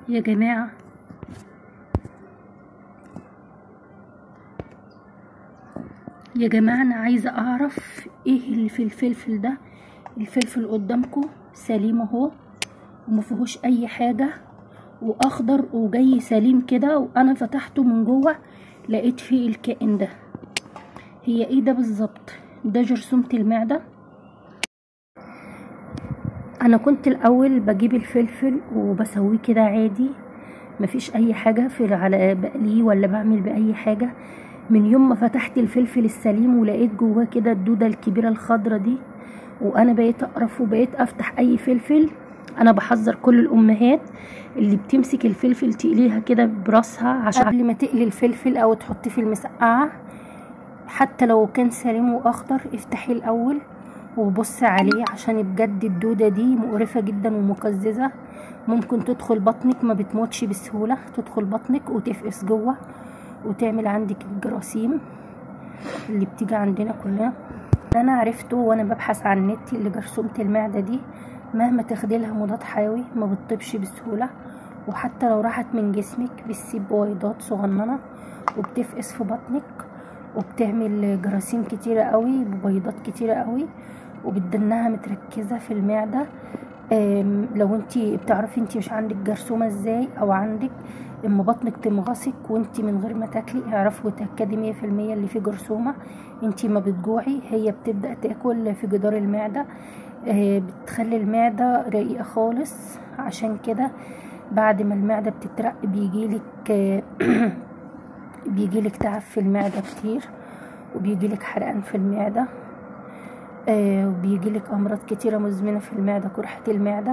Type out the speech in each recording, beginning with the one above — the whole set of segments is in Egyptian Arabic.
يا جماعة يا جماعة أنا عايزة أعرف إيه اللي في الفلفل ده الفلفل قدامكم سليم أهو ومفيهوش أي حاجة وأخضر وجاي سليم كده وأنا فتحته من جوه لقيت فيه الكائن ده هي إيه ده بالظبط ده جرثومة المعدة انا كنت الاول بجيب الفلفل وبسويه كده عادي مفيش اي حاجه في على بقليه ولا بعمل باي حاجه من يوم ما فتحت الفلفل السليم ولقيت جواه كده الدوده الكبيره الخضره دي وانا بقيت اقرف وبقيت افتح اي فلفل انا بحذر كل الامهات اللي بتمسك الفلفل تقليها كده براسها عشان قبل ما تقلي الفلفل او تحطيه في المسقعه حتى لو كان سليم واخضر افتحيه الاول وبص عليه عشان بجد الدودة دي مقرفة جدا ومقززة ممكن تدخل بطنك ما بتموتش بسهولة تدخل بطنك وتفقس جوه وتعمل عندك الجراثيم اللي بتيجي عندنا كلنا انا عرفته وانا ببحث عن النت اللي جرثومة المعدة دي مهما تاخديلها مضاد حيوي ما بتطيبش بسهولة وحتى لو راحت من جسمك بتسيب بويضات صغننة وبتفقس في بطنك وبتعمل جراثيم كتيرة قوي ببيضات كتيرة قوي وبتدنها متركزة في المعدة لو انتي بتعرفي انتي مش عندك جرثومة ازاي او عندك اما بطنك تمغصك وانتي من غير ما تاكلي اعرفي وتأكدي مية في المية اللي فيه جرثومة انتي ما بتجوعي هي بتبدأ تاكل في جدار المعدة بتخلي المعدة رقيقة خالص عشان كده بعد ما المعدة بتترق بيجيلك بيجيلك تعب في المعدة كتير وبيجيلك حرقان في المعدة آه وبيجيلك أمراض كتيرة مزمنة في المعدة قرحة المعدة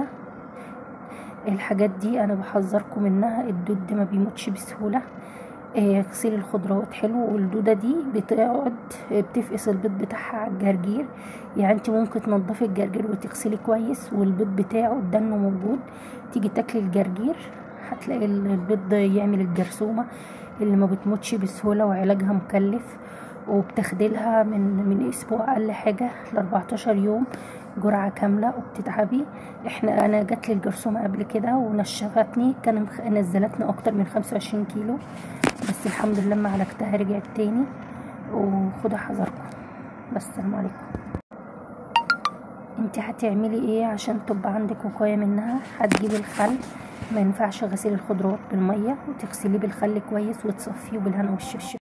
الحاجات دي أنا بحذركم منها الدود ده ما بيموتش بسهولة آه غسيل الخضروات حلو والدودة دي بتقعد بتفقس البيض بتاعها على الجرجير يعني انت ممكن تنضفي الجرجير وتغسلي كويس والبيض بتاعه الدم موجود تيجي تاكلي الجرجير هتلاقي البيض يعمل الجرثومة اللي ما بتموتش بسهولة وعلاجها مكلف وبتاخديلها من من اسبوع اقل حاجة ل 14 يوم جرعة كاملة وبتتعبي احنا انا جات لي الجرثومة قبل كده ونشفتني كان نزلتني اكتر من 25 كيلو بس الحمد لله لما عالجتها رجعت تاني وخدوا حذركم بس السلام عليكم انت هتعملي ايه عشان تبقى عندك وقاية منها هتجيبي الخل ما ينفعش غسيل الخضروات بالمية وتغسليه بالخل كويس وتصفيه بالهنا والشفشف